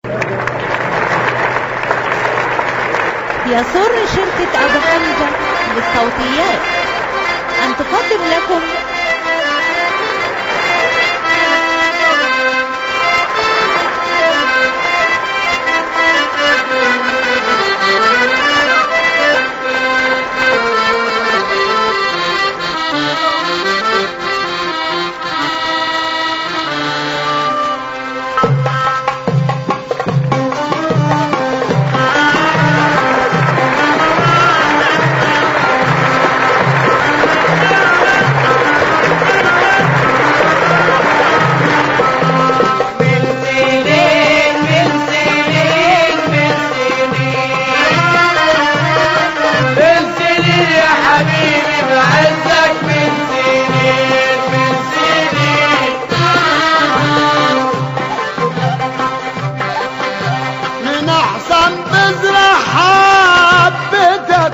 يسر شركة أبو حمزة للصوتيات أن تقدم لكم من احسن بذرة حبتك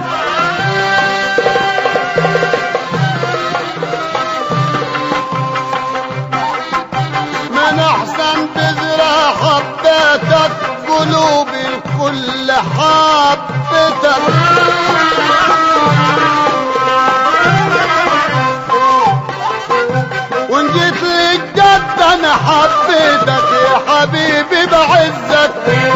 من احسن بذرة حبتك قلوبي الكل حبتك وان جيت لي الجد انا حبيتك يا حبيبي بعزك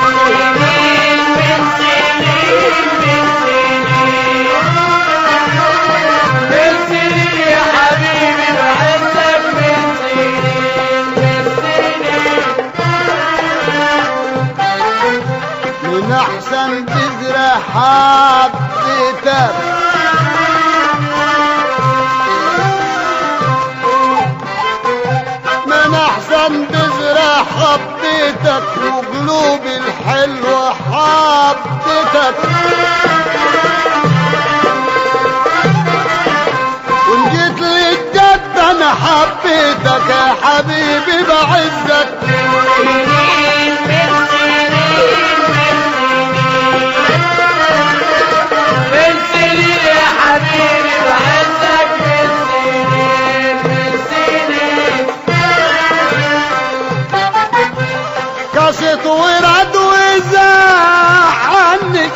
من احسن بذرة حبيتك من احسن بذرة حبيتك وقلوبي الحلوة حبيتك وان جيت لي الجد انا حبيتك يا حبيبي بعزك كاسة ورد وزاح عني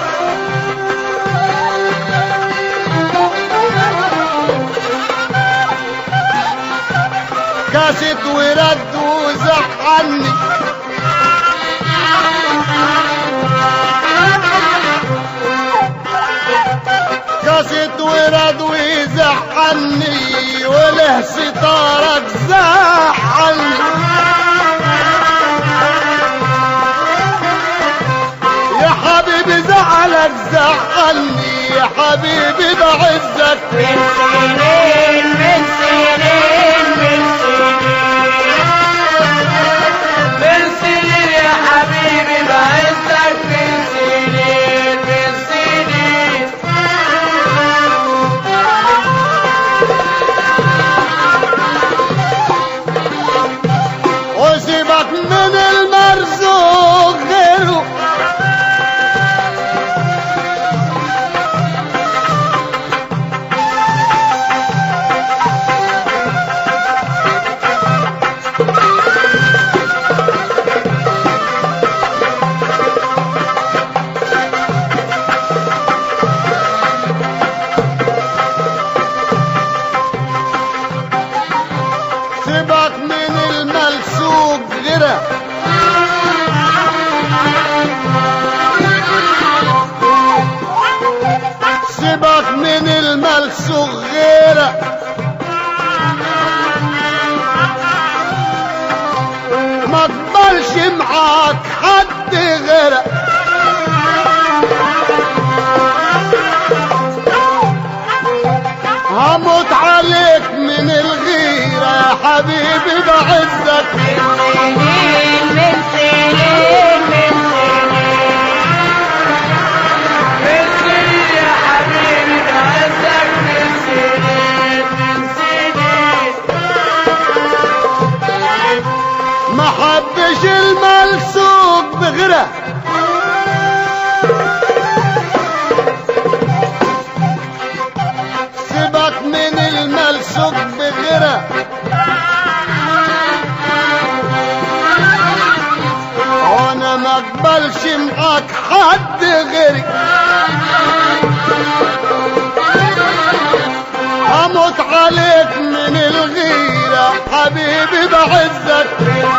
كاسة ورد وزاح عني كاسة ورد وزاح عني وله ستارك زاح عني يا حبيبي زعلك زعلني يا حبيبي بعزك وسيبك من المرزوق غيره سيبك من الملسوق غيره سيبك من الملسوق غيره ما تقبلش معاك حد غيره هموت عليك من الغيرة يا حبيبي بعزك ما حبش الملسوق بغيره سيبك من الملسوق بغيره وانا ما اقبلش معاك حد غيري اموت عليك من الغيرة حبيبي بعزك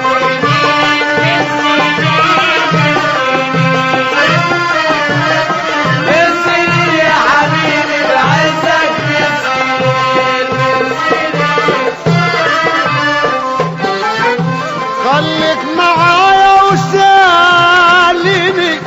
بالسنين يا حبيبي بعزك بالسنين خليك معايا وساليني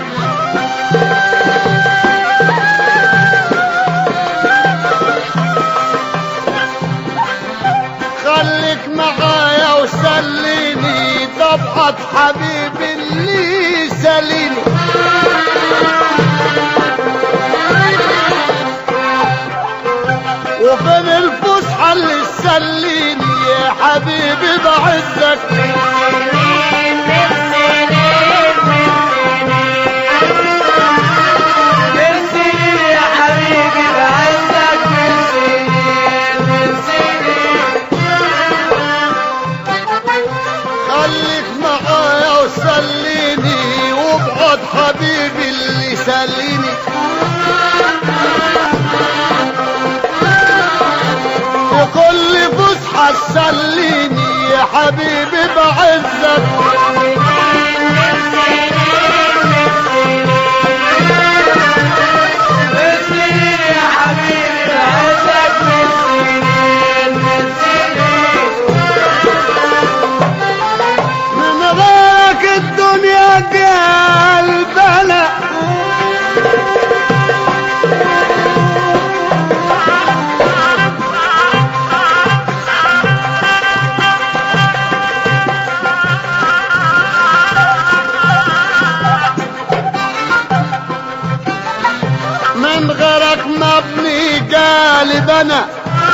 خليك معايا وسليني طبعة حبيبي اللي سليني وفين الفسحة اللي تسليني يا حبيبي بعزك بالسنين يا حبيبي بعزك بالسنين بالسنين خليك معايا وسليني وابعد حبيبي اللي سليني في كل فسحة تسليني يا حبيبي بعزك بالسنين يا حبيبي بعزك بالسنين بالسنين من غيرك الدنيا قلبنا من غيرك مبني قلبنا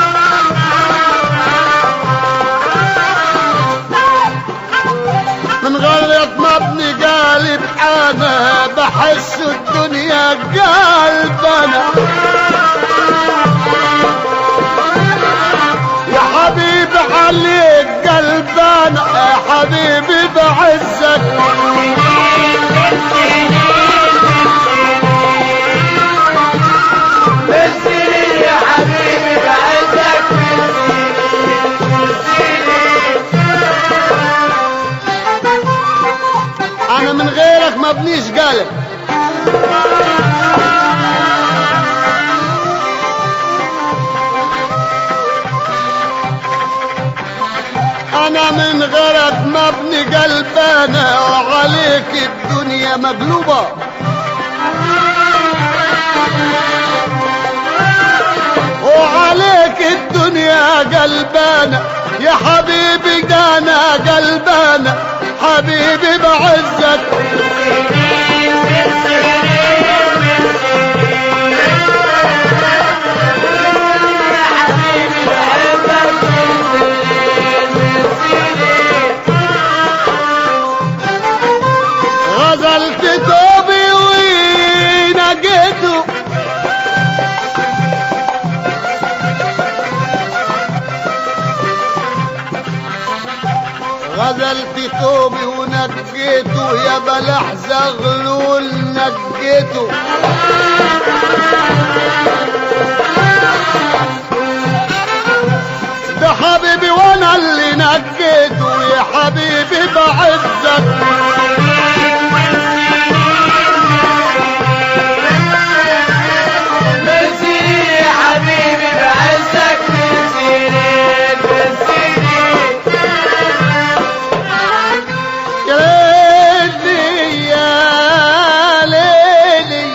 من غيرك مبني قالب انا بحس الدنيا قلبنا يا حبيبي عليك قلبنا يا حبيبي بعزك بالسنين يا حبيبي بعزك بالسنين بالسنين انا من غيرك ما بنيش قلب انا من غيرك مبني قلبانا وعليك الدنيا مقلوبة وعليك الدنيا قلبانا يا حبيبي دانا قلبانا حبيبي بعزك غزلت توبي ونقيته غزلت توبي ونقيته يا بلح زغلول نقيته ده حبيبي وانا اللي نقيته يا حبيبي بعزك بالسنين يا حبيبي بعزك بالسنين بالسنين يا ليلي يا ليلي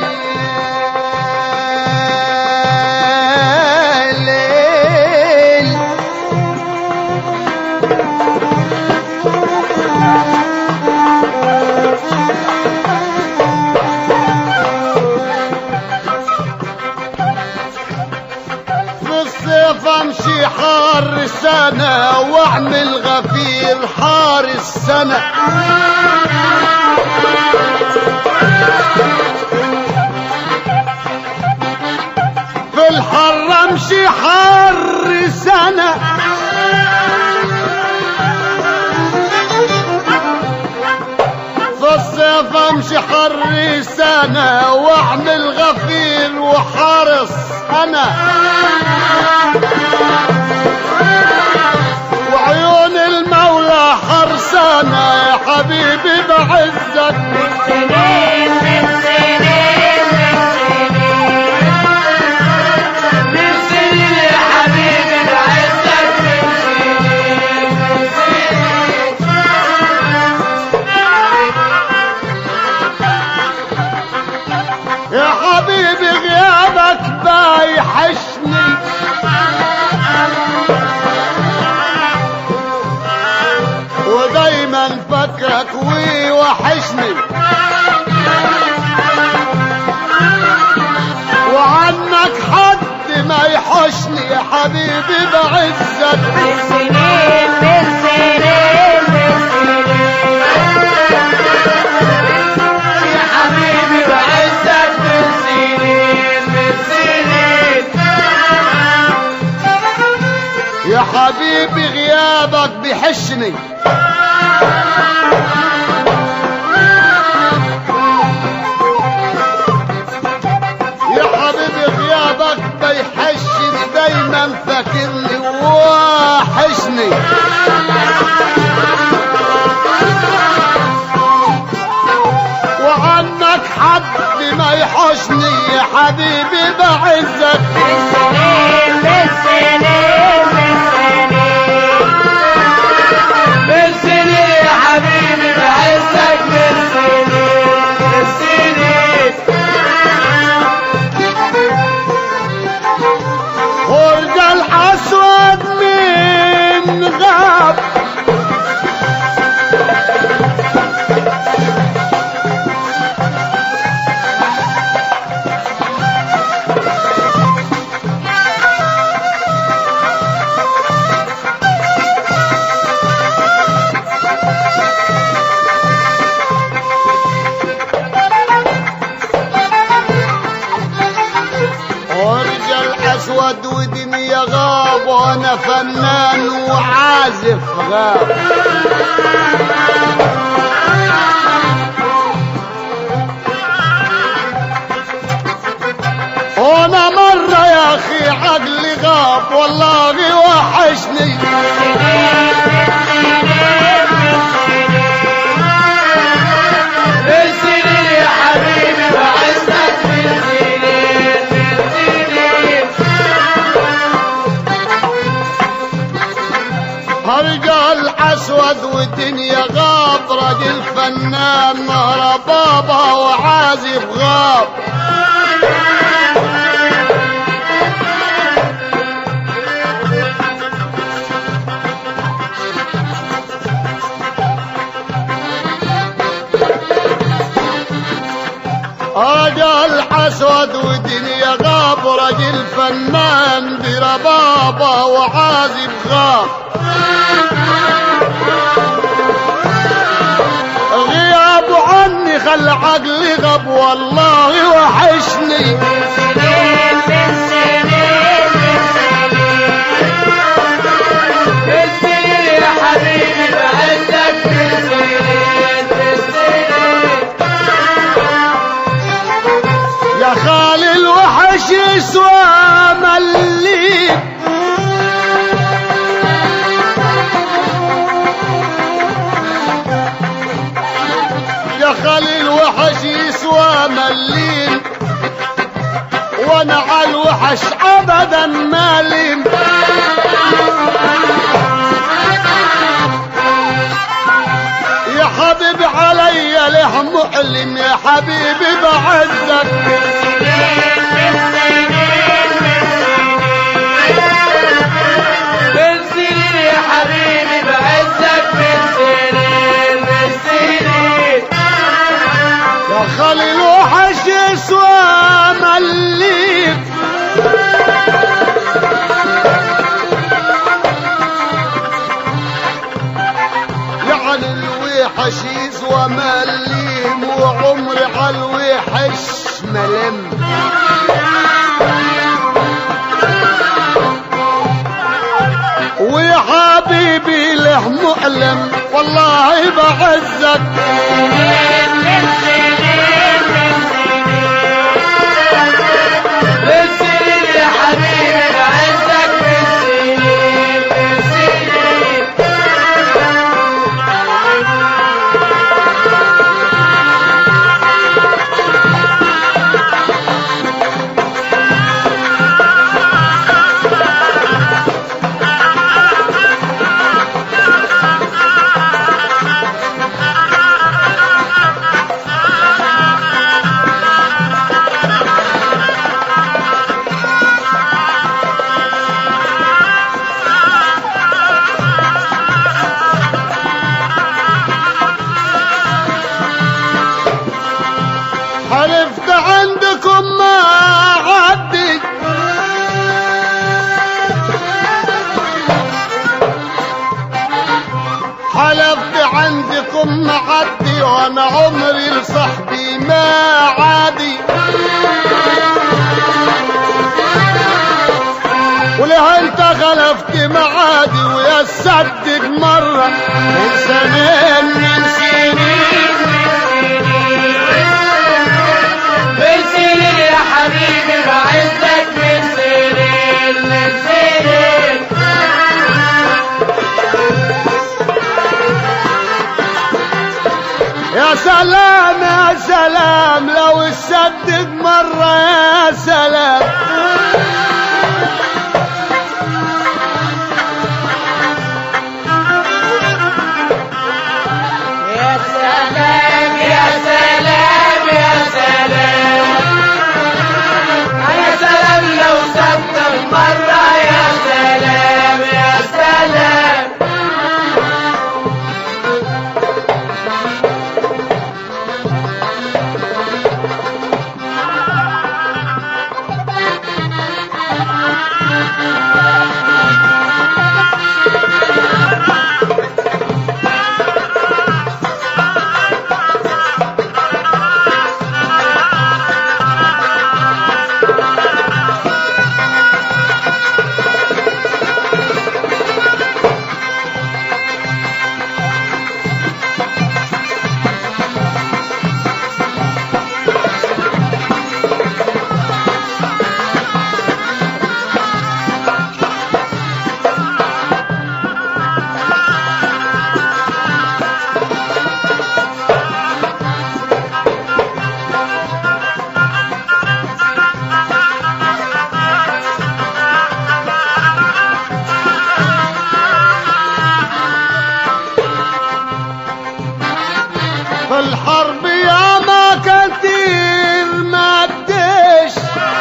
يا ليل في الصيف امشي حار سنة واعمل غفير حار السنة في الحر امشي حار سنة في الصيف اخاف امشي حر سنة واعمل غفير وحارس انا وعيون المولى حرسانة يا حبيبي بعزك سنين من سنين من سنين يا حبيبي بعزك من سنين من سنين يا حبيبي غيابك بايحشني ودايما فكرك ويوحشني وعنك حد ما يحشني يا حبيبي بعزك من سنين من سنين من سنين يا حبيبي بعزك من سنين من سنين يا حبيبي غيابك بيحشني يا حبيبي غيابك بيحشني دايما فاكرني وواحشني وعنك حد ما يحشني يا حبيبي بعزك من سنين من سنين من سنين من سنين يا حبيبي بعزك من سنين من سنين خرج الاسود من غاب خرج الاسود ودنيا غاب وانا فنان وعازف غاب وانا مرة يا اخي عقلي غاب والله وحشني من سنين يا حبيبي بعزك من سنين من سنين هرجع الاسود والدنيا غاب راجل فنان نهر بابا وعازف غاب رجل اسود ودنيا غاب رجل فنان بربابه وعازف غاب غيابه عني خلى عقلي غاب والله وحشني من سنين من سنين من سنين من سنين يا حبيبي بعزك من سنين من سنين يا خالي الوحش يسوى مليك يا خالي الوحش يسوى مليل وانا على الوحش ابدا مالين يا حبيبي علي له مؤلم يا حبيبي بعزك من سنين يا حبيبي بعزك من سنين من سنين يا خالي الوحش يسوى مليك يعني الوحش يسوى مليم وعمري على الوحش ملم ويا حبيبي له مؤلم والله بعزك من حلفت عندكم ما عدي حلفت عندكم ما عدي وانا عمري لصاحبي ما عادي وليه انت غلفت معادي ويا صدق مرة من سنين من سنين من سنين يا حبيبي بعزك من سنين من سنين يا سلام يا سلام لو تصدق مرة يا سلام يا سلام يا سلام يا سلام يا سلام لو صدق مرة يا سلام يا سلام في الحرب يا ما كثير ما اديش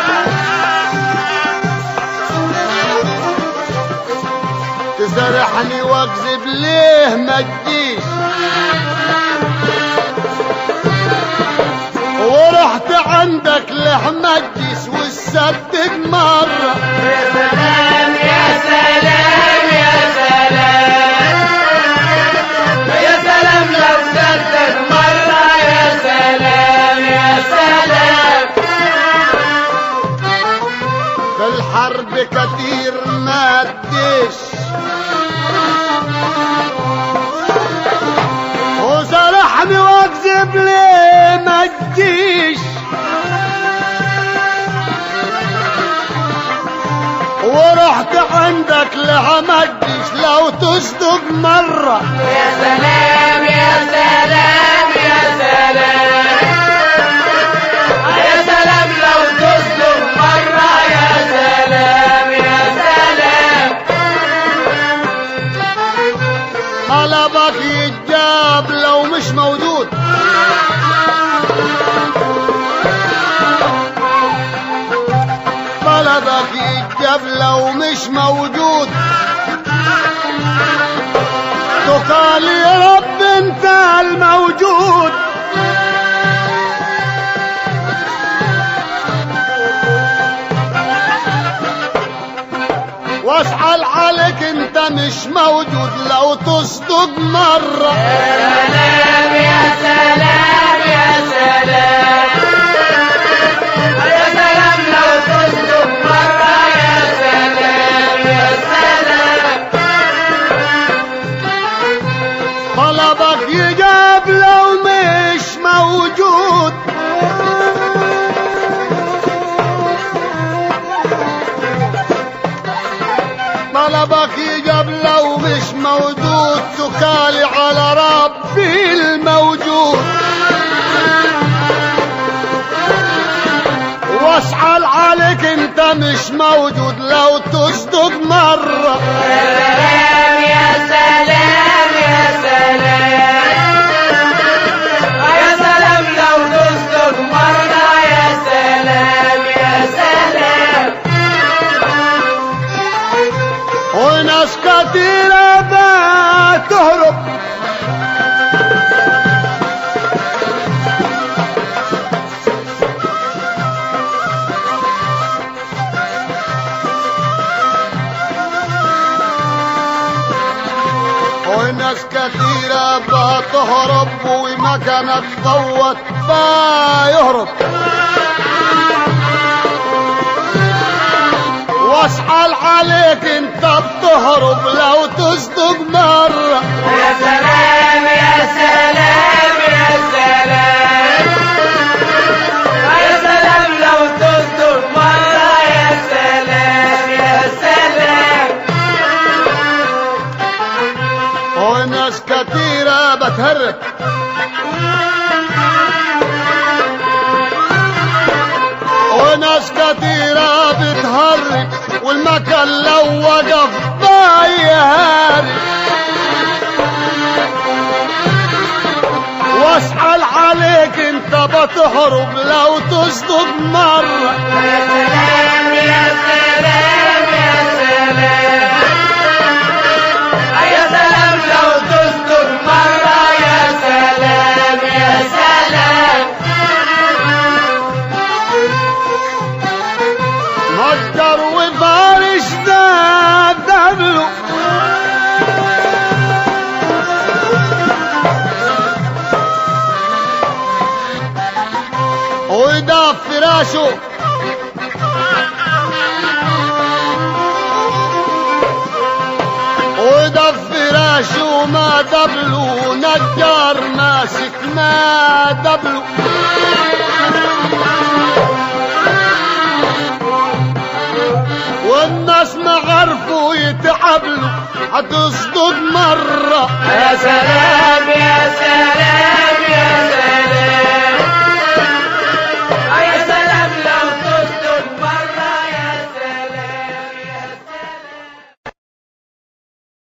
تزرحني واكذب ليه ما تجيش ورحت عندك لحمجيس والصدق مرة يا سلام يا سلام يا سلام يا سلام لو صدق مرة يا سلام يا سلام في الحرب كتير ما اديش وزرحني واكذب ليه ما تجيش ورحت عندك لعمجيش لو تصدق مرة يا سلام يا سلام يا سلام يا سلام لو تصدق مرة يا سلام يا سلام طلبك يتجاب لو مش موجود طلبك يتجاب لو مش موجود تقال يا رب انت الموجود واسحل عليك انت مش موجود لو تصدق مرة سلام يا سلام يا سلام يا سلام لو تصدق مرة يا سلام يا سلام طلبك يجاب لو مش موجود طلبك يجاب لو مش موجود تكالي على ربي الموجود واسحل عليك انت مش موجود لو تصدق مرة سلام يا سلام يا سلام يا سلام لو تصدق مرة يا سلام يا سلام وناس كثيرة بتهرب يهرب ومكانك صوت فيهرب واسحل عليك انت بتهرب لو تصدق مرة يا سلام يا سلام يا سلام يا سلام لو تصدق مرة يا سلام يا سلام وناس كتيرة بتهرب وناس كتيرة بتهرب والمكان لو وقف بيهارب واسأل عليك انت بتهرب لو تصدق مرة يا سلام يا سلام يا سلام يا سلام لو تصدق مرة يا سلام يا سلام نجر وفارش ده دبله وده فراشه وده فراشه ما دبله نجار ماسك ما دبله والناس ما عرفوا يتعبلوا هتصدق مرة يا سلام يا سلام